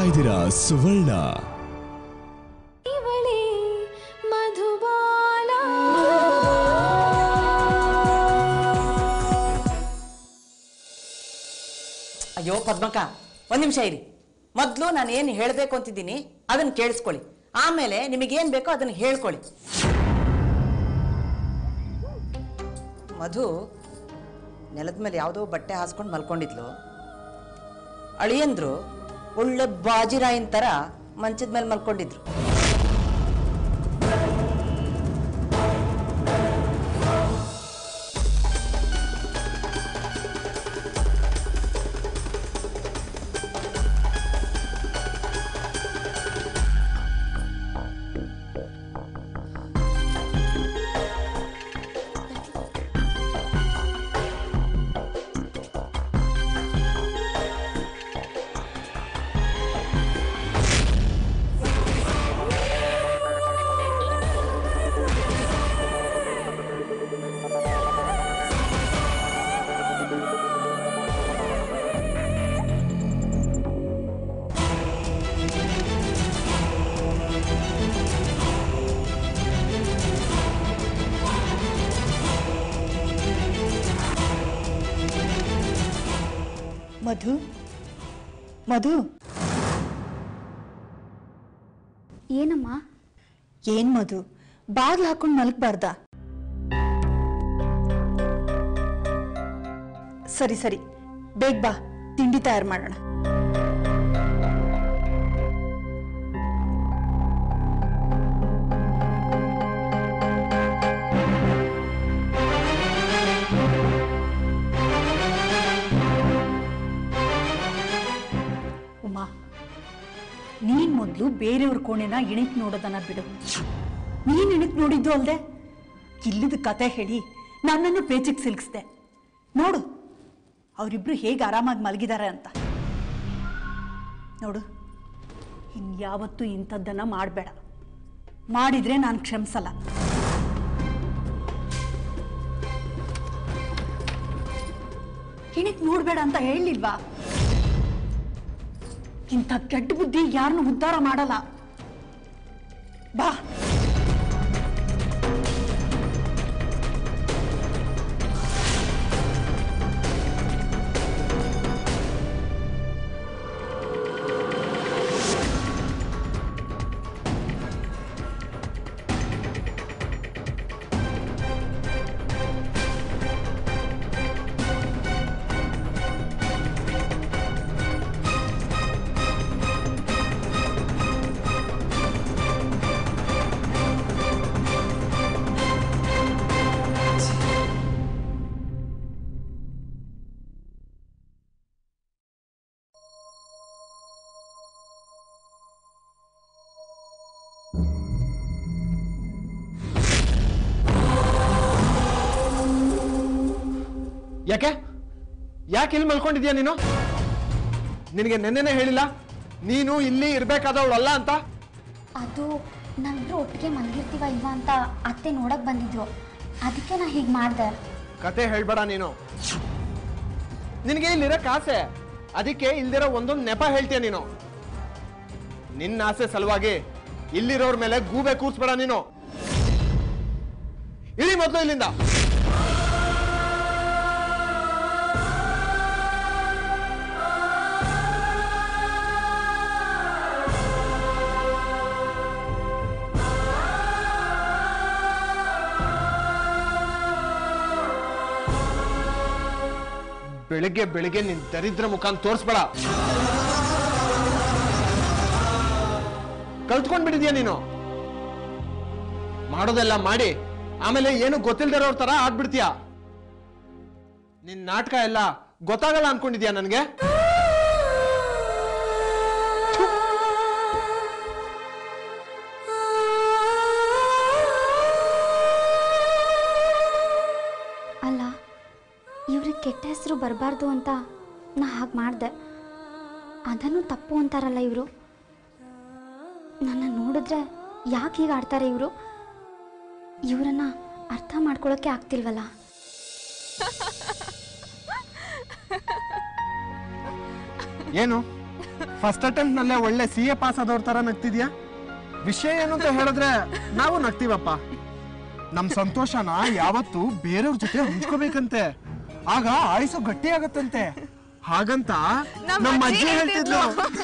ಇದ್ದೀರಾ ಸುವರ್ಣ ಇವಳೇ ಮಧುಬಾಲ ಅಯ್ಯೋ ಪದ್ಮಕ ಒಂದು ನಿಮಿಷ ಇರಿ ಮೊದಲು ನಾನು ಏನು ಹೇಳಬೇಕು ಅಂತಿದ್ದೀನಿ ಅದನ್ನು ಕೇಳಿಸ್ಕೊಳ್ಳಿ ಆಮೇಲೆ ನಿಮಗೇನು ಬೇಕೋ ಅದನ್ನು ಹೇಳ್ಕೊಳ್ಳಿ ಮಧು ನೆಲದ ಮೇಲೆ ಯಾವುದೋ ಬಟ್ಟೆ ಹಾಸ್ಕೊಂಡು ಮಲ್ಕೊಂಡಿದ್ಲು ಅಳಿಯಂದ್ರು ಒಳ್ಳೆ ಬಾಜಿರಾಯಿನ ಥರ ಮಂಚದ ಮೇಲೆ ಮಲ್ಕೊಂಡಿದ್ರು ಮಧು ಮಧು ಏನಮ್ಮ ಏನ್ ಮಧು ಬಾಗ್ಲು ಹಾಕೊಂಡು ಮಲಗಬಾರ್ದ ಸರಿ ಸರಿ ಬೇಗ ಬಾ ತಿಂಡಿ ತಯಾರು ಮಾಡೋಣ ಉಮಾ ನೀನ್ ಮೊದಲು ಬೇರೆಯವ್ರ ಕೋಣೆನ ಇಣಿಕ್ ನೋಡೋದನ್ನ ಬಿಡು ನೀನ್ ಇಣಿಕ್ ನೋಡಿದ್ದು ಅಲ್ದೆ ಇಲ್ಲದ ಕತೆ ಹೇಳಿ ನನ್ನನ್ನು ಪೇಚಿಗೆ ಸಿಲ್ಕಿಸ್ದೆ ನೋಡು ಅವರಿಬ್ರು ಹೇಗೆ ಆರಾಮಾಗಿ ಮಲಗಿದ್ದಾರೆ ಅಂತ ನೋಡು ಇನ್ಯಾವತ್ತೂ ಇಂಥದ್ದನ್ನ ಮಾಡಬೇಡ ಮಾಡಿದ್ರೆ ನಾನು ಕ್ಷಮಿಸಲ್ಲ ಇಣಿಕ್ ನೋಡ್ಬೇಡ ಅಂತ ಹೇಳಿಲ್ವಾ ಇಂಥ ಕೆಟ್ಟ ಬುದ್ಧಿ ಯಾರನ್ನು ಉದ್ಧಾರ ಮಾಡಲ್ಲ ಬಾ ಯಾಕೆ ಯಾಕೆ ಇಲ್ಲಿ ಮಲ್ಕೊಂಡಿದ್ಯಾ ನೀನು ನಿನಗೆ ನೆನ್ನೆನೇ ಹೇಳಿಲ್ಲ ನೀನು ಇಲ್ಲಿ ಇರ್ಬೇಕಾದವಳಲ್ಲ ಅಂತ ಅದು ನಾವಿಬ್ರು ಒಟ್ಟಿಗೆ ಮಲಗಿರ್ತೀವ ಇಲ್ವಾ ಅಂತ ಅತ್ತೆ ನೋಡಕ್ ಬಂದಿದ್ರು ಅದಕ್ಕೆ ನಾ ಹೀಗೆ ಮಾಡಿದೆ ಕತೆ ಹೇಳ್ಬೇಡ ನೀನು ನಿನಗೆ ಇಲ್ಲಿರಕ್ ಆಸೆ ಅದಕ್ಕೆ ಇಲ್ದಿರೋ ಒಂದೊಂದು ನೆಪ ಹೇಳ್ತೀಯ ನೀನು ನಿನ್ನ ಆಸೆ ಸಲುವಾಗಿ ಇಲ್ಲಿರೋರ್ ಮೇಲೆ ಗೂಬೆ ಕೂರ್ಸ್ಬೇಡ ನೀನು ಇಳಿ ಮೊದಲು ಇಲ್ಲಿಂದ ಬೆಳಿಗ್ಗೆ ಬೆಳಿಗ್ಗೆ ನಿನ್ ದರಿದ್ರ ಮುಖಾನ್ ತೋರಿಸ್ಬೇಡ ಕಲ್ತ್ಕೊಂಡ್ಬಿಟ್ಟಿದ್ಯಾ ನೀನು ಮಾಡೋದೆಲ್ಲ ಮಾಡಿ ಆಮೇಲೆ ಏನು ಗೊತ್ತಿಲ್ದಿರೋರ್ ತರ ಆಡ್ಬಿಡ್ತೀಯ ನಿನ್ ನಾಟಕ ಎಲ್ಲ ಗೊತ್ತಾಗಲ್ಲ ಅನ್ಕೊಂಡಿದ್ಯಾ ನನ್ಗೆ ಅಲ್ಲ ಇವ್ರಿಗೆ ಕೆಟ್ಟ ಹೆಸರು ಬರಬಾರ್ದು ಅಂತ ನಾ ಹಾಗೆ ಮಾಡಿದೆ ಅದನ್ನು ತಪ್ಪು ಅಂತಾರಲ್ಲ ಇವರು ನನ್ನ ನೋಡಿದ್ರೆ ಯಾಕೆ ಹೀಗೆ ಆಡ್ತಾರೆ ಇವರು ಇವರನ್ನ ಅರ್ಥ ಮಾಡ್ಕೊಳ್ಳೋಕೆ ಆಗ್ತಿಲ್ವಲ್ಲ ಏನು ಫಸ್ಟ್ ಅಟೆಂಪ್ಟ್ ನಲ್ಲೇ ಒಳ್ಳೆ ಸಿ ಎ ಪಾಸ್ ಆದವ್ರ ತರ ನಗ್ತಿದ್ಯಾ ವಿಷಯ ಏನು ಅಂತ ಹೇಳಿದ್ರೆ ನಾವು ನಗ್ತೀವಪ್ಪ ನಮ್ ಸಂತೋಷನ ಯಾವತ್ತು ಬೇರೆಯವ್ರ ಜೊತೆ ಹಂಚ್ಕೋಬೇಕಂತೆ ಆಗ ಆಯುಸು ಗಟ್ಟಿ ಆಗತ್ತಂತೆ ಹಾಗಂತ ನಮ್ಮ ಅಜ್ಜಿ ಹೇಳ್ತಿದ್ಲು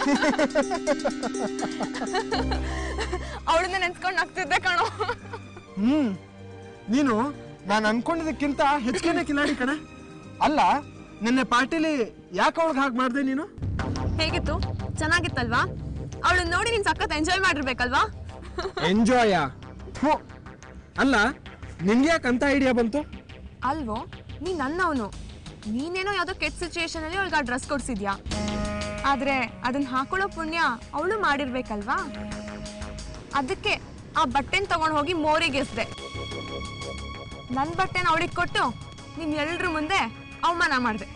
ಅವಳನ್ನ ನೆನ್ಸ್ಕೊಂಡು ನಗ್ತಿದ್ದೆ ಕಣೋ ಹ್ಮ್ ನೀನು ನಾನು ಅನ್ಕೊಂಡಿದ್ದಕ್ಕಿಂತ ಹೆಚ್ಚಿಗೆ ಕಿಲಾಡಿ ಕಣೆ ಅಲ್ಲ ನಿನ್ನೆ ಪಾರ್ಟಿಲಿ ಯಾಕೆ ಅವಳಿಗೆ ಹಾಗೆ ಮಾಡ್ದೆ ನೀನು ಹೇಗಿತ್ತು ಚೆನ್ನಾಗಿತ್ತಲ್ವಾ ಅವಳನ್ನ ನೋಡಿ ನೀನ್ ಸಖತ್ ಎಂಜಾಯ್ ಮಾಡಿರ್ಬೇಕಲ್ವಾ ಎಂಜಾಯ ಅಲ್ಲ ನಿನ್ಗೆ ಯಾಕೆ ಅಂತ ಐಡಿಯಾ ಬಂತು ಅಲ್ವೋ ನೀ ನನ್ನವನು ನೀನೇನೋ ಯಾವ್ದೋ ಕೆಟ್ಟ ಸಿಚುಯೇಷನ್ ಅಲ್ಲಿ ಅವಳಿಗೆ ಆ ಡ್ರೆಸ್ ಕೊಡ್ಸಿದ್ಯಾ ಆದ್ರೆ ಅದನ್ನ ಹಾಕೊಳ್ಳೋ ಪುಣ್ಯ ಅವಳು ಮಾಡಿರ್ಬೇಕಲ್ವಾ ಅದಕ್ಕೆ ಆ ಬಟ್ಟೆನ್ ತಗೊಂಡು ಹೋಗಿ ಮೋರಿಗೆ ಎಸ್ದೆ ನನ್ ಬಟ್ಟೆನ ಅವಳಿಗೆ ಕೊಟ್ಟು ನಿಮ್ ಎಲ್ರ ಮುಂದೆ ಅವಮಾನ ಮಾಡಿದೆ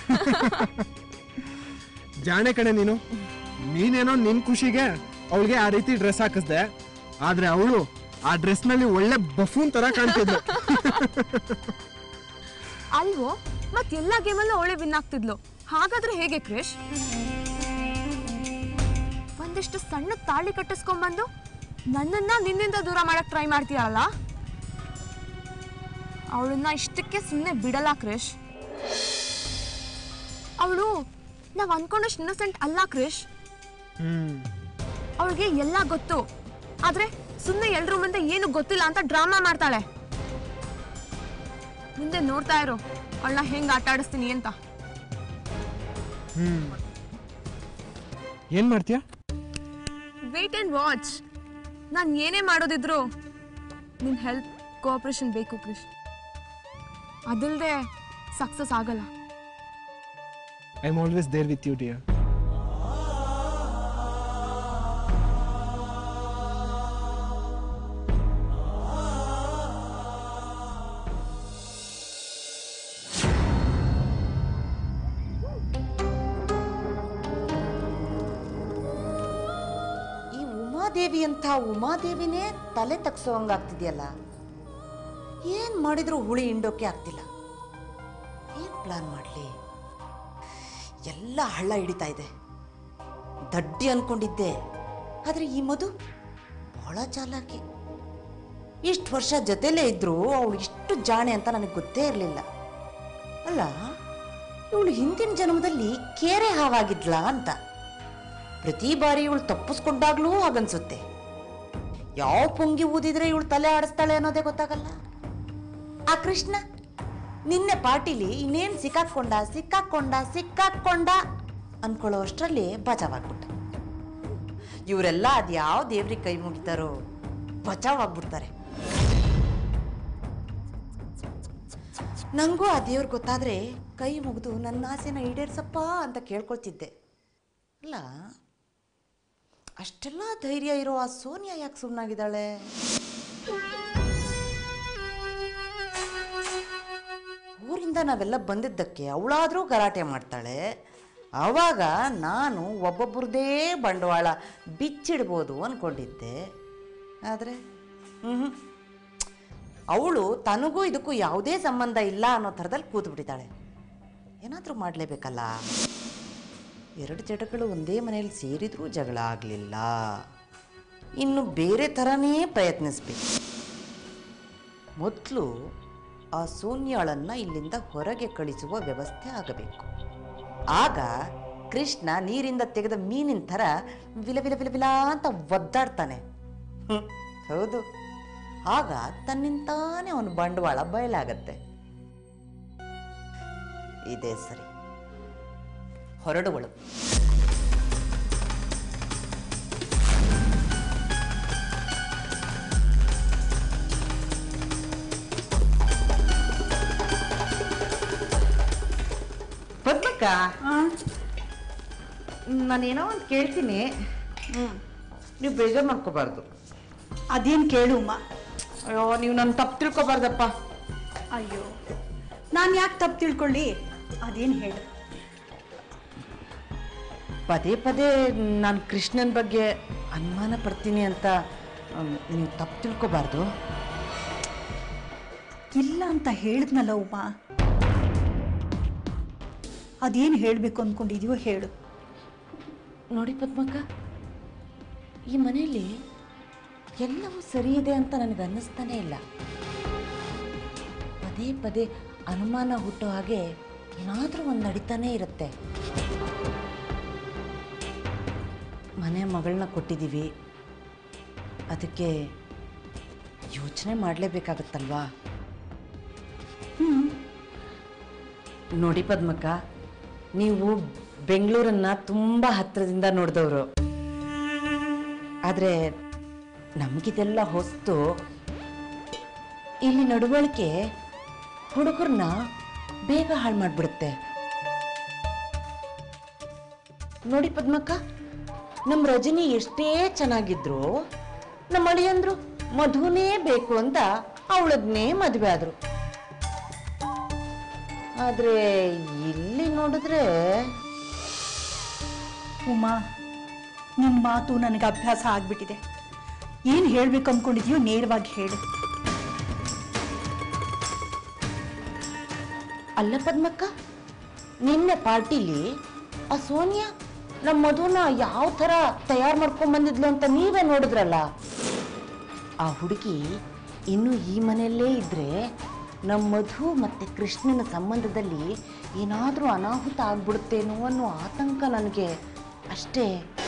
ಜಾಣೆ ಕಣೆ ನೀನು ನೀನೇನೋ ನಿನ್ ಖುಷಿಗೆ ಅವಳಿಗೆ ಆ ರೀತಿ ಡ್ರೆಸ್ ಹಾಕಿಸ್ದೆ ಆದ್ರೆ ಅವಳು ಆ ಡ್ರೆಸ್ ನಲ್ಲಿ ಒಳ್ಳೆ ಬಫೂನ್ ತರ ಕಾಣ್ತಿದ್ಲು ಅಲ್ವೋ ಮತ್ ಎಲ್ಲಾ ಗೇಮಲ್ಲೂ ಅವಳೆ ವಿನ್ ಆಗ್ತಿದ್ಲು ಹಾಗಾದ್ರೆ ಹೇಗೆ ಕ್ರಿಶ್ ಒಂದಿಷ್ಟು ಸಣ್ಣ ತಾಳಿ ಕಟ್ಟಿಸ್ಕೊಂಡ್ಬಂದು ನನ್ನನ್ನ ನಿನ್ನಿಂದ ದೂರ ಮಾಡಕ್ ಟ್ರೈ ಮಾಡ್ತೀಯಲ್ಲ ಅವಳನ್ನ ಇಷ್ಟಕ್ಕೆ ಸುಮ್ಮನೆ ಬಿಡಲ್ಲ ಕ್ರಿಶ್ ಅವಳು ನಾವ್ ಅನ್ಕೊಂಡಷ್ಟು ಇನ್ನಸೆಂಟ್ ಅಲ್ಲ ಕ್ರಿಶ್ ಹ್ಮ್ ಅವಳಿಗೆ ಎಲ್ಲ ಗೊತ್ತು ಆದ್ರೆ ಸುಮ್ಮನೆ ಎಲ್ರ ಮುಂದೆ ಏನು ಗೊತ್ತಿಲ್ಲ ಅಂತ ಡ್ರಾಮಾ ಮಾಡ್ತಾಳೆ ಮುಂದೆ ನೋಡ್ತಾ ಇರು ಅವಳನ್ನ ಹೆಂಗ್ ಆಟ ಆಡಿಸ್ತೀನಿ ಅಂತ ಹ್ಮ್ ಏನ್ ಮಾಡ್ತೀಯ ವೇಟ್ ಅಂಡ್ ವಾಚ್ ನಾನು ಏನೇ ಮಾಡೋದಿದ್ರು ನಿನ್ ಹೆಲ್ಪ್ ಕೋಆಪರೇಷನ್ ಬೇಕು ಕೃಷ್ ಅದಿಲ್ಲದೆ ಸಕ್ಸಸ್ ಆಗಲ್ಲ I am always there with you dear ಈ ಉಮಾದೇವಿ ಅಂತ ಉಮಾದೇವಿನೇ ತಲೆ ತಗ್ಸೋಂಗಾಗ್ತಿದೆಯಲ್ಲ ಏನ್ ಮಾಡಿದ್ರು ಹುಳಿ ಹಿಂಡೋಕೆ ಆಗ್ತಿಲ್ಲ ಏನ್ ಪ್ಲಾನ್ ಮಾಡ್ಲಿ ಎಲ್ಲ ಹಳ್ಳ ಹಿಡಿತಾ ಇದೆ ದಡ್ಡಿ ಅನ್ಕೊಂಡಿದ್ದೆ ಆದ್ರೆ ಈ ಮಧು ಬಹಳ ಚಾಲಾಕಿ ಇಷ್ಟು ವರ್ಷ ಜೊತೆಲೇ ಇದ್ರು ಅವಳು ಇಷ್ಟು ಜಾಣೆ ಅಂತ ನನಗೆ ಗೊತ್ತೇ ಇರಲಿಲ್ಲ ಅಲ್ಲ ಇವಳು ಹಿಂದಿನ ಜನ್ಮದಲ್ಲಿ ಕೇರೆ ಹಾವಾಗಿದ್ಲಾ ಅಂತ ಪ್ರತಿ ಬಾರಿ ಇವಳು ತಪ್ಪಿಸ್ಕೊಂಡಾಗ್ಲೂ ಹಾಗನ್ಸುತ್ತೆ ಯಾವ ಪುಂಗಿ ಊದಿದ್ರೆ ಇವಳು ತಲೆ ಆಡಿಸ್ತಾಳೆ ಅನ್ನೋದೇ ಗೊತ್ತಾಗಲ್ಲ ಆ ಕೃಷ್ಣ ನಿನ್ನೆ ಪಾರ್ಟಿಲಿ ಇನ್ನೇನ್ ಸಿಕ್ಕಾಕೊಂಡ ಸಿಕ್ಕಾಕೊಂಡ ಸಿಕ್ಕಾಕೊಂಡ ಅನ್ಕೊಳ್ಳೋ ಅಷ್ಟರಲ್ಲಿ ಬಚಾವಾಗ್ಬಿಟ್ಟ ಇವರೆಲ್ಲ ಅದ್ಯಾವ ದೇವ್ರಿಗೆ ಕೈ ಮುಗಿತಾರೋ ಬಚಾವಾಗ್ಬಿಡ್ತಾರೆ ನಂಗೂ ಆ ದೇವ್ರು ಗೊತ್ತಾದ್ರೆ ಕೈ ಮುಗಿದು ನನ್ನ ಆಸೆನ ಈಡೇರ್ಸಪ್ಪ ಅಂತ ಕೇಳ್ಕೊಳ್ತಿದ್ದೆ ಅಲ್ಲ ಅಷ್ಟೆಲ್ಲ ಧೈರ್ಯ ಇರೋ ಆ ಸೋನಿಯಾ ಯಾಕೆ ಸುಮ್ಮನಾಗಿದ್ದಾಳೆ ಊರಿಂದ ನಾವೆಲ್ಲ ಬಂದಿದ್ದಕ್ಕೆ ಅವಳಾದರೂ ಗಲಾಟೆ ಮಾಡ್ತಾಳೆ ಆವಾಗ ನಾನು ಒಬ್ಬೊಬ್ರದೇ ಬಂಡವಾಳ ಬಿಚ್ಚಿಡ್ಬೋದು ಅಂದ್ಕೊಂಡಿದ್ದೆ ಆದರೆ ಹ್ಞೂ ಅವಳು ತನಗೂ ಇದಕ್ಕೂ ಯಾವುದೇ ಸಂಬಂಧ ಇಲ್ಲ ಅನ್ನೋ ಥರದಲ್ಲಿ ಕೂತ್ಬಿಟ್ಟಿದ್ದಾಳೆ ಏನಾದರೂ ಮಾಡಲೇಬೇಕಲ್ಲ ಎರಡು ಜಡಗಳು ಒಂದೇ ಮನೆಯಲ್ಲಿ ಸೇರಿದ್ರೂ ಜಗಳ ಆಗಲಿಲ್ಲ ಇನ್ನು ಬೇರೆ ಥರನೇ ಪ್ರಯತ್ನಿಸ್ಬೇಕು ಮೊದಲು ಆ ಸೋನ್ಯಾಳನ್ನು ಇಲ್ಲಿಂದ ಹೊರಗೆ ಕಳಿಸುವ ವ್ಯವಸ್ಥೆ ಆಗಬೇಕು ಆಗ ಕೃಷ್ಣ ನೀರಿಂದ ತೆಗೆದ ಮೀನಿನ ಥರ ವಿಲ ವಿಲ ವಿಲ ವಿಲ ಅಂತ ಒದ್ದಾಡ್ತಾನೆ ಹ್ಮ್, ಹೌದು ಆಗ ತನ್ನಿಂತಾನೇ ಅವನ ಬಂಡವಾಳ ಬಯಲಾಗತ್ತೆ ಇದೇ ಸರಿ ಹೊರಡುವಳು ಪದ್ಮಕ್ಕ ನಾನೇನೋ ಒಂದು ಕೇಳ್ತೀನಿ ನೀವು ಬೇಜಾರು ಮಾಡ್ಕೋಬಾರ್ದು ಅದೇನು ಕೇಳು ಉಮ್ಮ ಅಯ್ಯೋ ನೀವು ನನ್ನ ತಪ್ಪು ತಿಳ್ಕೊಬಾರ್ದಪ್ಪ ಅಯ್ಯೋ ನಾನು ಯಾಕೆ ತಪ್ಪು ತಿಳ್ಕೊಳ್ಳಿ ಅದೇನು ಹೇಳು ಪದೇ ಪದೇ ನಾನು ಕೃಷ್ಣನ ಬಗ್ಗೆ ಅನುಮಾನ ಪಡ್ತೀನಿ ಅಂತ ಮ್, ನೀವು ತಪ್ಪು ತಿಳ್ಕೊಬಾರ್ದು ಇಲ್ಲ ಅಂತ ಹೇಳಿದ್ನಲ್ಲ ಉಮಾ ಅದೇನು ಹೇಳಬೇಕು ಅಂದ್ಕೊಂಡಿದೀಯೋ ಹೇಳು ನೋಡಿ ಪದ್ಮಕ್ಕ ಈ ಮನೆಯಲ್ಲಿ ಎಲ್ಲವೂ ಸರಿ ಇದೆ ಅಂತ ನನಗೆ ಅನ್ನಿಸ್ತಾನೇ ಇಲ್ಲ ಪದೇ ಪದೇ ಅನುಮಾನ ಹುಟ್ಟೋ ಹಾಗೆ ಏನಾದರೂ ಒಂದು ನಡೀತಾನೇ ಇರುತ್ತೆ ಮನೆ ಮಗಳನ್ನ ಕೊಟ್ಟಿದ್ದೀವಿ ಅದಕ್ಕೆ ಯೋಚನೆ ಮಾಡಲೇಬೇಕಾಗತ್ತಲ್ವಾ ನೋಡಿ ಪದ್ಮಕ್ಕ ನೀವು ಬೆಂಗಳೂರನ್ನ ತುಂಬ ಹತ್ತಿರದಿಂದ ನೋಡಿದವರು ಆದರೆ ನಮಗಿದೆಲ್ಲ ಹೊಸ್ತು ಇಲ್ಲಿ ನಡವಳಿಕೆ ಹುಡುಗರನ್ನ ಬೇಗ ಹಾಳು ಮಾಡಿಬಿಡುತ್ತೆ ನೋಡಿ ಪದ್ಮಕ್ಕ ನಮ್ಮ ರಜನಿ ಎಷ್ಟೇ ಚೆನ್ನಾಗಿದ್ರು ನಮ್ಮ ಅಳಿಯಂದ್ರು ಮಧುನೇ ಬೇಕು ಅಂತ ಅವಳದ್ನೇ ಮದುವೆ ಆದ್ರು ಆದ್ರೆ ಇಲ್ಲಿ ನೋಡಿದ್ರೆ ಉಮಾ ನಿನ್ನ ಮಾತು ನನಗೆ ಅಭ್ಯಾಸ ಆಗ್ಬಿಟ್ಟಿದೆ ಏನು ಹೇಳ್ಬೇಕು ಅಂದ್ಕೊಂಡಿದ್ಯೋ ನೇರವಾಗಿ ಹೇಳು ಅಲ್ಲ ಪದ್ಮಕ್ಕ ನಿನ್ನೆ ಪಾರ್ಟಿಲಿ ಆ ಸೋನಿಯಾ ನಮ್ಮ ಮಧುನ ಯಾವ ಥರ ತಯಾರು ಮಾಡ್ಕೊಂಡ್ ಬಂದಿದ್ಲು ಅಂತ ನೀವೇ ನೋಡಿದ್ರಲ್ಲ ಆ ಹುಡುಗಿ ಇನ್ನು ಈ ಮನೆಯಲ್ಲೇ ಇದ್ರೆ ನಮ್ಮ ಮಧು ಮತ್ತೆ ಕೃಷ್ಣನ ಸಂಬಂಧದಲ್ಲಿ ಏನಾದರೂ ಅನಾಹುತ ಆಗ್ಬಿಡುತ್ತೇನೋ ಅನ್ನೋ ಆತಂಕ ನನಗೆ ಅಷ್ಟೇ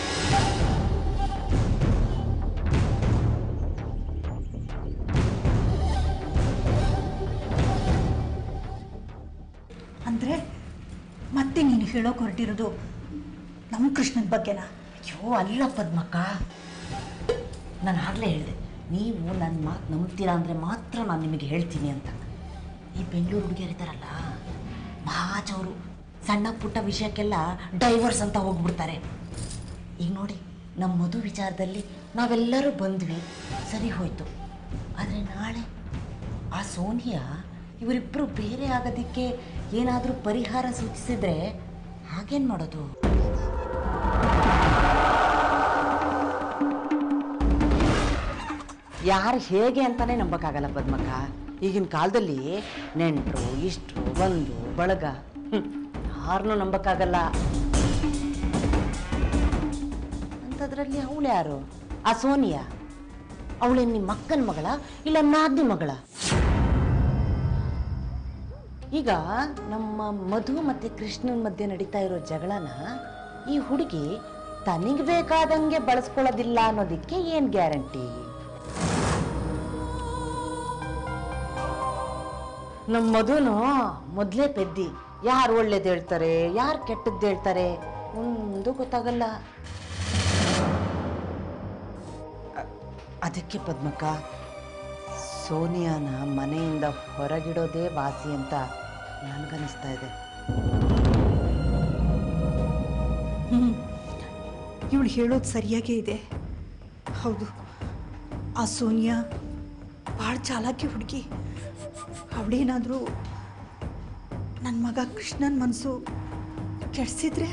ಅಂದರೆ ಮತ್ತೆ ನೀನು ಹೇಳೋಕೆ ಹೊರಟಿರೋದು ನಮ್ಮ ಕೃಷ್ಣನ ಬಗ್ಗೆನಾ ಅಯ್ಯೋ ಅಲ್ಲ ಪದ್ಮಕ್ಕ ನಾನು ಆಗಲೇ ಹೇಳಿದೆ ನೀವು ನನ್ನ ಮಾತು ನಂಬ್ತೀರಾ ಅಂದರೆ ಮಾತ್ರ ನಾನು ನಿಮಗೆ ಹೇಳ್ತೀನಿ ಅಂತ ಈ ಬೆಂಗಳೂರು ಹುಡುಗಿಯರು ಇದ್ದಾರಲ್ಲ ಮಹಾಜವರು ಸಣ್ಣ ಪುಟ್ಟ ವಿಷಯಕ್ಕೆಲ್ಲ ಡೈವರ್ಸ್ ಅಂತ ಹೋಗ್ಬಿಡ್ತಾರೆ ಈಗ ನೋಡಿ ನಮ್ಮ ಮಧು ವಿಚಾರದಲ್ಲಿ ನಾವೆಲ್ಲರೂ ಬಂದ್ವಿ ಸರಿ ಹೋಯ್ತು ಆದರೆ ನಾಳೆ ಆ ಸೋನಿಯಾ ಇವರಿಬ್ಬರು ಬೇರೆ ಆಗೋದಕ್ಕೆ ಏನಾದರೂ ಪರಿಹಾರ ಸೂಚಿಸಿದ್ರೆ ಹಾಗೇನು ಮಾಡೋದು ಯಾರು ಹೇಗೆ ಅಂತಾನೆ ನಂಬಕ್ಕಾಗಲ್ಲ ಪದ್ಮಕ್ಕ ಈಗಿನ ಕಾಲದಲ್ಲಿ ನೆಂಟರು ಇಷ್ಟರು ಬಂದು ಬಳಗ ಯಾರನ್ನೂ ನಂಬಕ್ಕಾಗಲ್ಲ ಅಂಥದ್ರಲ್ಲಿ ಅವಳು ಯಾರು ಆ ಸೋನಿಯಾ ಅವಳೇ ನಿಮ್ಮ ಅಕ್ಕನ ಮಗಳ ಇಲ್ಲ ನಾದ್ನಿ ಮಗಳ ಈಗ ನಮ್ಮ ಮಧು ಮತ್ತೆ ಕೃಷ್ಣನ ಮಧ್ಯೆ ನಡೀತಾ ಇರೋ ಜಗಳನ ಈ ಹುಡುಗಿ ತನಿಗೆ ಬೇಕಾದಂಗೆ ಬಳಸ್ಕೊಳ್ಳೋದಿಲ್ಲ ಅನ್ನೋದಕ್ಕೆ ಏನ್ ಗ್ಯಾರಂಟಿ ನಮ್ಮ ಮಧುನು ಮೊದಲೇ ಪೆದ್ದಿ ಯಾರು ಒಳ್ಳೇದು ಹೇಳ್ತಾರೆ ಯಾರು ಕೆಟ್ಟದ್ದು ಹೇಳ್ತಾರೆ ಒಂದು ಗೊತ್ತಾಗಲ್ಲ ಅ- ಅದಕ್ಕೆ ಪದ್ಮಕ್ಕ ಸೋನಿಯಾನ ಮನೆಯಿಂದ ಹೊರಗಿಡೋದೇ ವಾಸಿ ಅಂತ ನನಗನ್ನಿಸ್ತಾ ಇದೆ ಹ್ಞೂ ಇವಳು ಹೇಳೋದು ಸರಿಯಾಗೇ ಇದೆ ಹೌದು ಆ ಸೋನಿಯಾ ಭಾಳ ಚಾಲಾಕಿ ಹುಡುಗಿ ಅವಳೇನಾದರೂ ನನ್ನ ಮಗ ಕೃಷ್ಣನ ಮನಸ್ಸು ಕೆಡಿಸಿದ್ರೆ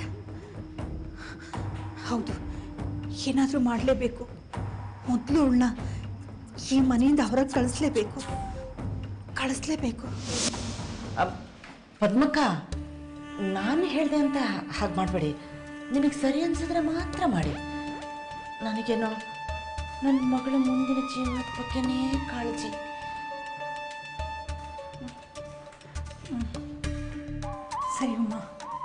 ಹೌದು ಏನಾದರೂ ಮಾಡಲೇಬೇಕು ಮೊದಲು ಅವಳನ್ನ ಈ ಮನೆಯಿಂದ ಹೊರಗೆ ಕಳಿಸ್ಲೇಬೇಕು ಕಳಿಸ್ಲೇಬೇಕು ಅ- ಪದ್ಮಕ್ಕ ನಾನು ಹೇಳಿದೆ ಅಂತ ಹಾಗೆ ಮಾಡಬೇಡಿ ನಿಮಗೆ ಸರಿ ಅನ್ಸಿದ್ರೆ ಮಾತ್ರ ಮಾಡಿ ನನಗೇನೋ ನನ್ನ ಮಗಳ ಮುಂದಿನ ಜೀವನದ ಬಗ್ಗೆನೇ ಕಾಳಜಿ ಸರಿ ಅಮ್ಮ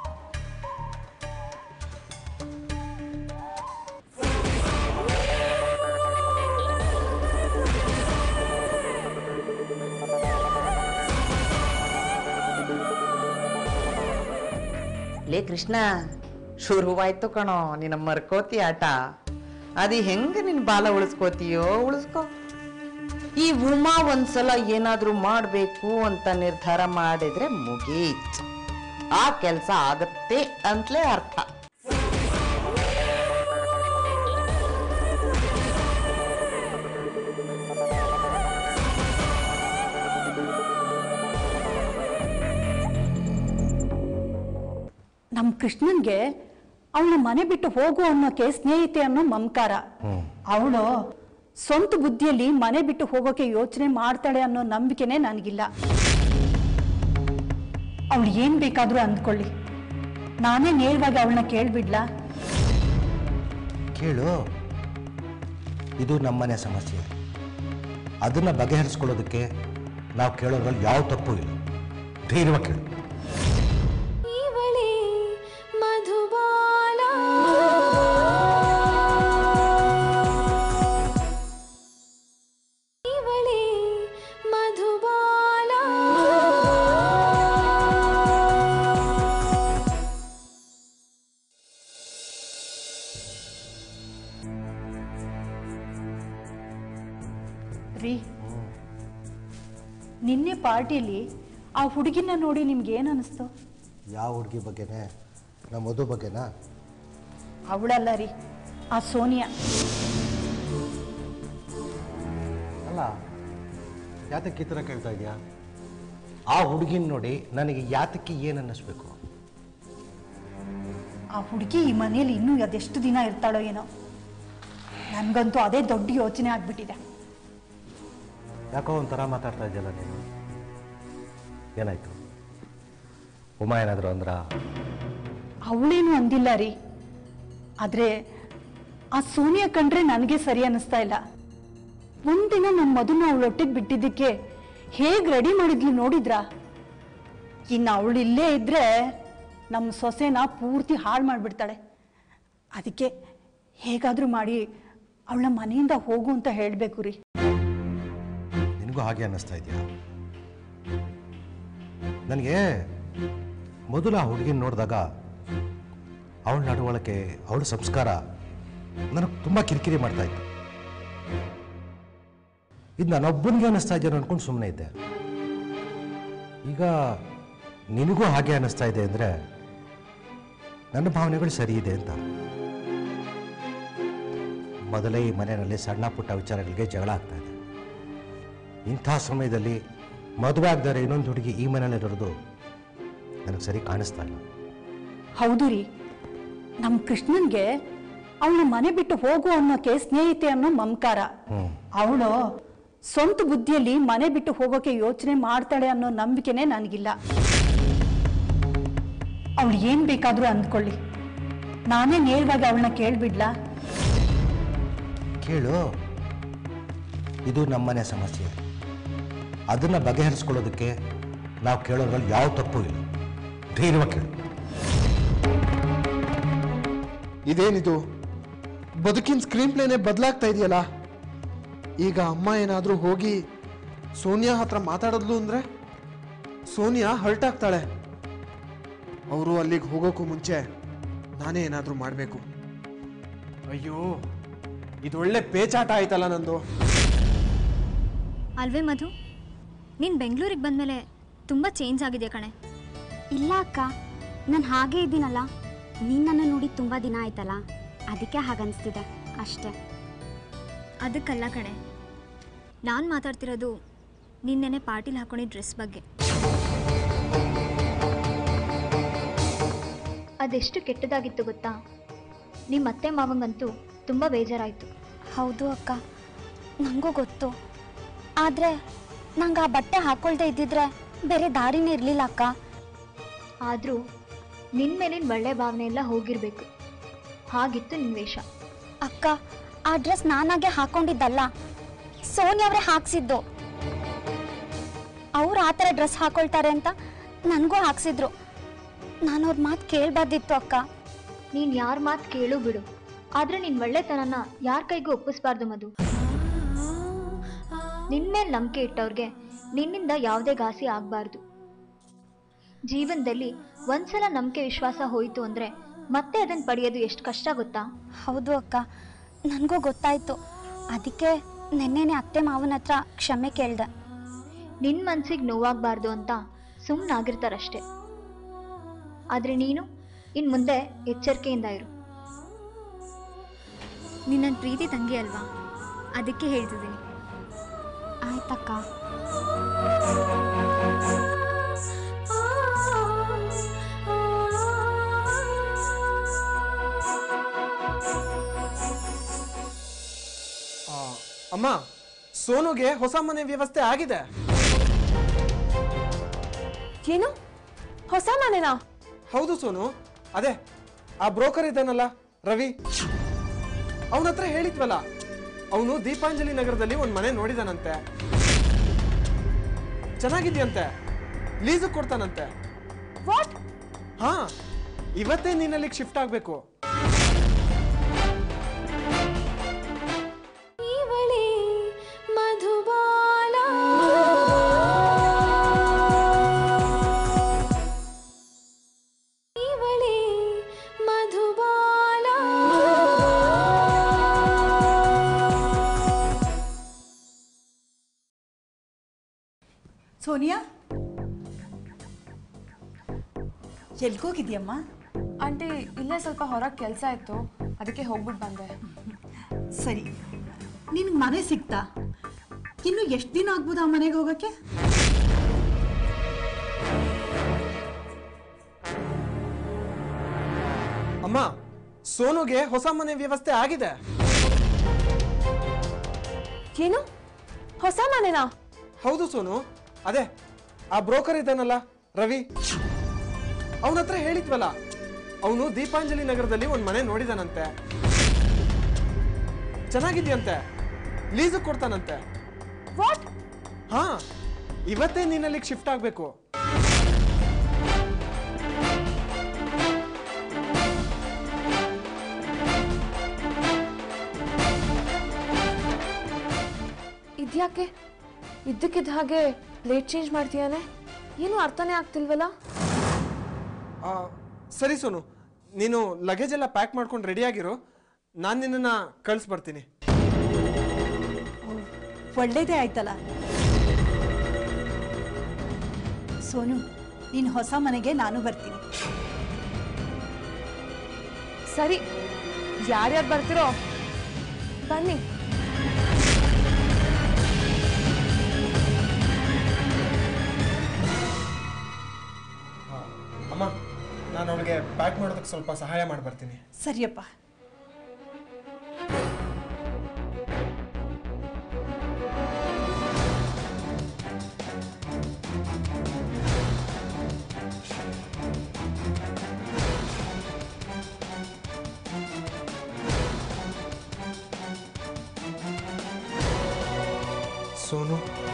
ಲೇ ಕೃಷ್ಣ ಶುರುವಾಯ್ತು ಕಣೋ ನಿನ್ನ ಮರ್ಕೋತಿ ಆಟ ಅದು ಹೆಂಗೆ ನಿನ್ನ ಬಾಲ ಉಳಿಸ್ಕೋತೀಯೋ ಉಳಿಸ್ಕೋ ಈ ಉಮಾ ಒಂದ್ಸಲ ಏನಾದ್ರೂ ಮಾಡಬೇಕು ಅಂತ ನಿರ್ಧಾರ ಮಾಡಿದ್ರೆ ಮುಗೀತ್ ಆ ಕೆಲಸ ಆಗತ್ತೆ ಅಂತಲೇ ಅರ್ಥ ನಮ್ಮ ಕೃಷ್ಣನ್ಗೆ ಅವಳ ಮನೆ ಬಿಟ್ಟು ಹೋಗು ಅನ್ನೋಕೆ ಸ್ನೇಹಿತೆ ಅನ್ನೋ ಮಮಕಾರ ಅವಳು ಸ್ವಂತ ಬುದ್ಧಿಯಲ್ಲಿ ಮನೆ ಬಿಟ್ಟು ಹೋಗೋಕೆ ಯೋಚನೆ ಮಾಡ್ತಾಳೆ ಅನ್ನೋ ನಂಬಿಕೆನೇ ನನಗಿಲ್ಲ ಅವಳು ಏನ್ ಬೇಕಾದ್ರೂ ಅಂದ್ಕೊಳ್ಳಿ ನಾನೇ ನೇರವಾಗಿ ಅವಳನ್ನ ಕೇಳ್ಬಿಡ್ಲಾ ಕೇಳು ಇದು ನಮ್ಮನೆ ಸಮಸ್ಯೆ ಅದನ್ನು ಬಗೆಹರಿಸ್ಕೊಳ್ಳೋದಕ್ಕೆ ನಾವು ಕೇಳೋದ್ರಲ್ಲಿ ಯಾವ ತಪ್ಪು ಇಲ್ಲ ಧೈರ್ಯವಾಗಿ ಕೇಳು ಇವಳೇ ಮಧುಬಾಲ ಇವಳೇ ಮಧುಬಾಲ ರೀ ನಿನ್ನೆ ಪಾರ್ಟಿಯಲ್ಲಿ ಆ ಹುಡುಗಿನ ನೋಡಿ ನಿಮ್ಗೆ ಏನು ಅನಿಸ್ತು ಯಾವ ಹುಡುಗಿ ಬಗ್ಗೆನೇ ನಮ್ಮ ಮಧು ಬಗ್ಗೆನಾ ಅವಳಲ್ಲ ರೀ ಆ ಸೋನಿಯಾ ಅಲ್ಲ ಯಾತಕ್ಕೆ ಈ ಥರ ಕೇಳ್ತಾ ಇದೆಯಾ ಆ ಹುಡುಗಿನ ನೋಡಿ ನನಗೆ ಯಾತಕ್ಕೆ ಏನು ಅನ್ನಿಸ್ಬೇಕು ಆ ಹುಡುಗಿ ಈ ಮನೇಲಿ ಇನ್ನೂ ಅದೆಷ್ಟು ದಿನ ಇರ್ತಾಳೋ ಏನೋ ನನಗಂತೂ ಅದೇ ದೊಡ್ಡ ಯೋಚನೆ ಆಗ್ಬಿಟ್ಟಿದೆ ಯಾಕೋ ಒಂಥರ ಮಾತಾಡ್ತಾ ಇದೆಯಲ್ಲ ನೀನು ಏನಾಯ್ತು ಉಮಾ ಏನಾದರೂ ಅಂದ್ರ ಅವಳೇನು ಅಂದಿಲ್ಲ ರೀ ಆದರೆ ಆ ಸೋನಿಯಾ ಕಂಡ್ರೆ ನನಗೆ ಸರಿ ಅನ್ನಿಸ್ತಾ ಇಲ್ಲ ಒಂದಿನ ನನ್ನ ಮದುನ ಅವಳೊಟ್ಟಿಗೆ ಬಿಟ್ಟಿದ್ದಕ್ಕೆ ಹೇಗೆ ರೆಡಿ ಮಾಡಿದ್ಲು ನೋಡಿದ್ರಾ ಇನ್ನು ಅವಳು ಇಲ್ಲೇ ಇದ್ರೆ ನಮ್ಮ ಸೊಸೆನ ಪೂರ್ತಿ ಹಾಳು ಮಾಡಿಬಿಡ್ತಾಳೆ ಅದಕ್ಕೆ ಹೇಗಾದರೂ ಮಾಡಿ ಅವಳ ಮನೆಯಿಂದ ಹೋಗು ಅಂತ ಹೇಳಬೇಕು ರೀ ನಿನಗೂ ಹಾಗೆ ಅನ್ನಿಸ್ತಾ ಇದೆಯಾ ನನಗೆ ಮೊದಲು ಆ ಹುಡುಗಿನ ನೋಡಿದಾಗ ಅವಳ ನಡವಳಿಕೆ ಅವಳ ಸಂಸ್ಕಾರ ನನಗೆ ತುಂಬ ಕಿರಿಕಿರಿ ಮಾಡ್ತಾ ಇತ್ತು ಇದು ನಾನೊಬ್ಬನಿಗೆ ಅನ್ನಿಸ್ತಾ ಇದೆಯೋ ಅನ್ಕೊಂಡು ಸುಮ್ಮನೆ ಇದ್ದೆ ಈಗ ನಿನಗೂ ಹಾಗೆ ಅನ್ನಿಸ್ತಾ ಇದೆ ಅಂದರೆ ನನ್ನ ಭಾವನೆಗಳು ಸರಿ ಇದೆ ಅಂತ ಮೊದಲೇ ಈ ಮನೆಯಲ್ಲಿ ಸಣ್ಣ ಪುಟ್ಟ ವಿಚಾರಗಳಿಗೆ ಜಗಳ ಆಗ್ತಾ ಇದೆ ಇಂಥ ಸಮಯದಲ್ಲಿ ಮದುವೆ ಆಗದರೆ ಇನ್ನೊಂದು ಹುಡುಗಿ ಈ ಮನೆಯಲ್ಲಿರೋದು ನನಗೆ ಸರಿ ಕಾಣಿಸ್ತಾ ಇಲ್ಲ ಹೌದು ರೀ ನಮ್ಮ ಕೃಷ್ಣನ್ಗೆ ಅವಳ ಮನೆ ಬಿಟ್ಟು ಹೋಗು ಅನ್ನೋಕೆ ಸ್ನೇಹಿತೆ ಅನ್ನೋ ಮಮಕಾರ ಅವಳು ಸ್ವಂತ ಬುದ್ಧಿಯಲ್ಲಿ ಮನೆ ಬಿಟ್ಟು ಹೋಗೋಕೆ ಯೋಚನೆ ಮಾಡ್ತಾಳೆ ಅನ್ನೋ ನಂಬಿಕೆನೇ ನನಗಿಲ್ಲ ಅವಳು ಏನ್ ಬೇಕಾದ್ರೂ ಅಂದ್ಕೊಳ್ಳಿ ನಾನೇ ನೇರವಾಗಿ ಅವಳನ್ನ ಕೇಳ್ಬಿಡ್ಲಾ ಕೇಳು ಇದು ನಮ್ಮನೆ ಸಮಸ್ಯೆ ಅದನ್ನು ಬಗೆಹರಿಸ್ಕೊಳ್ಳೋದಕ್ಕೆ ನಾವು ಕೇಳೋದ್ರಲ್ಲಿ ಯಾವ ತಪ್ಪು ಇಲ್ಲ ಧೈರ್ಯವಾಗಿ ಕೇಳು ಇದೇನಿದು ಬದುಕಿನ ಸ್ಕ್ರೀನ್ ಪ್ಲೇನೇ ಬದಲಾಗ್ತಾ ಇದೆಯಲ್ಲ ಈಗ ಅಮ್ಮ ಏನಾದರೂ ಹೋಗಿ ಸೋನಿಯಾ ಹತ್ರ ಮಾತಾಡಿದ್ಲು ಅಂದ್ರೆ ಸೋನಿಯಾ ಹರ್ಟ್ ಆಗ್ತಾಳೆ ಅವರು ಅಲ್ಲಿಗೆ ಹೋಗೋಕ್ಕೂ ಮುಂಚೆ ನಾನೇ ಏನಾದರೂ ಮಾಡಬೇಕು ಅಯ್ಯೋ ಇದೊಳ್ಳೆ ಪೇಚಾಟ ಆಯ್ತಲ್ಲ ನಂದು ಅಲ್ವೇ ಮಧು ನೀನು ಬೆಂಗಳೂರಿಗೆ ಬಂದಮೇಲೆ ತುಂಬ ಚೇಂಜ್ ಆಗಿದೆ ಕಣೆ ಇಲ್ಲ ಅಕ್ಕ ನಾನು ಹಾಗೇ ಇದ್ದೀನಲ್ಲ ನಿನ್ನನ್ನು ನೋಡಿ ತುಂಬ ದಿನ ಆಯ್ತಲ್ಲ ಅದಕ್ಕೆ ಹಾಗನ್ಸ್ತಿದೆ ಅಷ್ಟೇ ಅದಕ್ಕಲ್ಲ ಕಣೆ ನಾನು ಮಾತಾಡ್ತಿರೋದು ನಿನ್ನೆನೆ ಪಾರ್ಟಿಲಿ ಹಾಕೊಂಡಿದ್ದ ಡ್ರೆಸ್ ಬಗ್ಗೆ ಅದೆಷ್ಟು ಕೆಟ್ಟದಾಗಿತ್ತು ಗೊತ್ತಾ ನಿಮ್ಮ ಅತ್ತೆ ಮಾವಂಗಂತೂ ತುಂಬ ಬೇಜಾರಾಯಿತು ಹೌದು ಅಕ್ಕ ನನಗೂ ಗೊತ್ತು ಆದರೆ ನಂಗೆ ಆ ಬಟ್ಟೆ ಹಾಕೊಳ್ದೆ ಇದ್ದಿದ್ರೆ ಬೇರೆ ದಾರಿನೇ ಇರಲಿಲ್ಲ ಅಕ್ಕ ಆದರೂ ನಿನ್ನ ಮೇಲಿನ ಒಳ್ಳೆ ಭಾವನೆ ಎಲ್ಲ ಹೋಗಿರಬೇಕು ಹಾಗಿತ್ತು ನಿನ್ನ ವೇಷ ಅಕ್ಕ ಆ ಡ್ರೆಸ್ ನಾನಾಗೆ ಹಾಕೊಂಡಿದ್ದಲ್ಲ ಸೋನಿ ಅವರೇ ಹಾಕ್ಸಿದ್ದು ಅವ್ರು ಆ ಥರ ಡ್ರೆಸ್ ಹಾಕೊಳ್ತಾರೆ ಅಂತ ನನಗೂ ಹಾಕ್ಸಿದ್ರು ನಾನು ಅವ್ರ ಮಾತು ಕೇಳಬಾರ್ದಿತ್ತು ಅಕ್ಕ ನೀನು ಯಾರ ಮಾತು ಕೇಳು ಬಿಡು ಆದರೆ ನಿನ್ನ ಒಳ್ಳೆತನನ ಯಾರ ಕೈಗೂ ಒಪ್ಪಿಸ್ಬಾರ್ದು ಮಧು ನಿನ್ನ ಮೇಲೆ ನಂಬಿಕೆ ಇಟ್ಟವ್ರಿಗೆ ನಿನ್ನಿಂದ ಯಾವುದೇ ಘಾಸಿ ಆಗಬಾರ್ದು ಜೀವನದಲ್ಲಿ ಒಂದ್ಸಲ ನಂಬಿಕೆ ವಿಶ್ವಾಸ ಹೋಯಿತು ಅಂದರೆ ಮತ್ತೆ ಅದನ್ನು ಪಡೆಯೋದು ಎಷ್ಟು ಕಷ್ಟ ಗೊತ್ತಾ ಹೌದು ಅಕ್ಕ ನನಗೂ ಗೊತ್ತಾಯ್ತು ಅದಕ್ಕೆ ನೆನ್ನೆನೆ ಅತ್ತೆ ಮಾವನ ಹತ್ರ ಕ್ಷಮೆ ಕೇಳ್ದೆ ನಿನ್ನ ಮನ್ಸಿಗೆ ನೋವಾಗಬಾರ್ದು ಅಂತ ಸುಮ್ಮನಾಗಿರ್ತಾರಷ್ಟೇ ಆದರೆ ನೀನು ಇನ್ನು ಮುಂದೆ ಎಚ್ಚರಿಕೆಯಿಂದ ಇರು ನೀನು ನನ್ನ ಪ್ರೀತಿ ತಂಗಿ ಅಲ್ವಾ ಅದಕ್ಕೆ ಹೇಳ್ತಿದ್ದೀನಿ ಆಯ್ತಕ್ಕ ಆ, ಅಮ್ಮ ಸೋನುಗೆ ಹೊಸ ಮನೆ ವ್ಯವಸ್ಥೆ ಆಗಿದೆ ಏನು ಹೊಸ ಮನೆನಾ ಹೌದು ಸೋನು ಅದೇ ಆ ಬ್ರೋಕರ್ ಇದ್ದಾನಲ್ಲ ರವಿ ಅವನ ಹತ್ರ ಹೇಳಿದ್ವಲ್ಲ ಅವನು ದೀಪಾಂಜಲಿ ನಗರದಲ್ಲಿ ಒಂದು ಮನೆ ನೋಡಿದಾನಂತೆ ಚೆನ್ನಾಗಿದ್ಯಂತೆ ಲೀಸು ಕೊಡ್ತಾನಂತೆ ವಾಟ್ ಹಾ ಇವತ್ತೇ ನೀನ್ ಅಲ್ಲಿಗೆ ಶಿಫ್ಟ್ ಆಗ್ಬೇಕು ಇವಳೇ ಮಧುಬಾಲ ಇವಳೇ ಮಧುಬಾಲ ಸೋನಿಯಾ ಎಲ್ಗೋಗಿದ್ಯಮ್ಮ ಆಂಟಿ ಇಲ್ಲೇ ಸ್ವಲ್ಪ ಹೊರಗೆ ಕೆಲಸ ಇತ್ತು ಅದಕ್ಕೆ ಹೋಗ್ಬಿಟ್ಟು ಬಂದೆ ಸರಿ ನಿನಗೆ ಮನೆ ಸಿಗ್ತಾ ಇನ್ನು ಎಷ್ಟು ದಿನ ಆಗ್ಬೋದು ಆ ಮನೆಗೆ ಹೋಗೋಕ್ಕೆ ಅಮ್ಮ ಸೋನುಗೆ ಹೊಸ ಮನೆ ವ್ಯವಸ್ಥೆ ಆಗಿದೆ ಏನು ಹೊಸ ಮನೆನಾ ಹೌದು ಸೋನು ಅದೇ ಆ ಬ್ರೋಕರ್ ಇದ್ದಾನಲ್ಲ ರವಿ ಅವನ ಹತ್ರ ಹೇಳಿದ್ವಲ್ಲ ಅವನು ದೀಪಾಂಜಲಿ ನಗರದಲ್ಲಿ ಒಂದು ಮನೆ ನೋಡಿದಾನಂತೆ ಚೆನ್ನಾಗಿದ್ಯಂತೆ ಲೀಸು ಕೊಡ್ತಾನಂತೆ ವಾಟ್ ಹಾ ಇವತ್ತೇ ನೀನ್ ಅಲ್ಲಿಗೆ ಶಿಫ್ಟ್ ಆಗ್ಬೇಕು ಇದ್ಯಾಕೆ ಇದ್ದಕ್ಕಿದ್ದ ಹಾಗೆ ಪ್ಲೇಟ್ ಚೇಂಜ್ ಮಾಡ್ತೀಯಾನೆ ಏನು ಅರ್ಥನೇ ಆಗ್ತಿಲ್ವಲ್ಲ ಆ, ಸರಿ ಸೋನು ನೀನು ಲಗೇಜ್ ಎಲ್ಲ ಪ್ಯಾಕ್ ಮಾಡ್ಕೊಂಡು ರೆಡಿ ಆಗಿರು ನಾನು ನಿನ್ನನ್ನು ಕಳಿಸ್ಬರ್ತೀನಿ ಒಳ್ಳೇದೇ ಆಯ್ತಲ್ಲ ಸೋನು ನೀನು ಹೊಸ ಮನೆಗೆ ನಾನು ಬರ್ತೀನಿ ಸರಿ ಯಾರ್ಯಾರು ಬರ್ತಿರೋ ಬನ್ನಿ ಅಮ್ಮ ನಾನು ಅವಳಿಗೆ ಪ್ಯಾಕ್ ಮಾಡೋದಕ್ಕೆ ಸ್ವಲ್ಪ ಸಹಾಯ ಮಾಡಿ ಬರ್ತೀನಿ ಸರಿಯಪ್ಪ ಸೋನು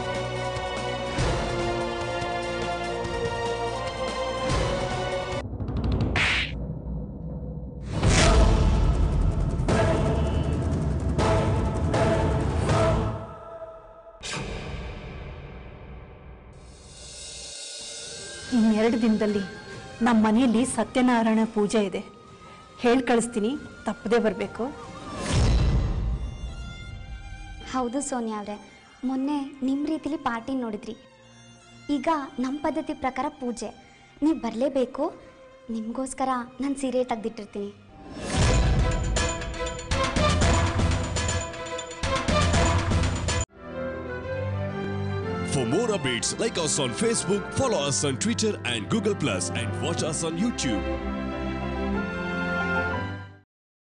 ಇನ್ನೆರಡು ದಿನದಲ್ಲಿ ನಮ್ಮ ಮನೆಯಲ್ಲಿ ಸತ್ಯನಾರಾಯಣ ಪೂಜೆ ಇದೆ ಹೇಳಿ ಕಳಿಸ್ತೀನಿ ತಪ್ಪದೇ ಬರಬೇಕು ಹೌದು ಸೋನಿಯಾ ಅವರೇ ಮೊನ್ನೆ ನಿಮ್ಮ ರೀತಿಲಿ ಪಾರ್ಟಿ ನೋಡಿದ್ರಿ ಈಗ ನಮ್ಮ ಪದ್ಧತಿ ಪ್ರಕಾರ ಪೂಜೆ ನೀವು ಬರಲೇಬೇಕು ನಿಮಗೋಸ್ಕರ ನಾನು ಸೀರೆ ತೆಗೆದಿಟ್ಟಿರ್ತೀನಿ For more updates, like us on Facebook, follow us on Twitter and Google Plus, and watch us on YouTube.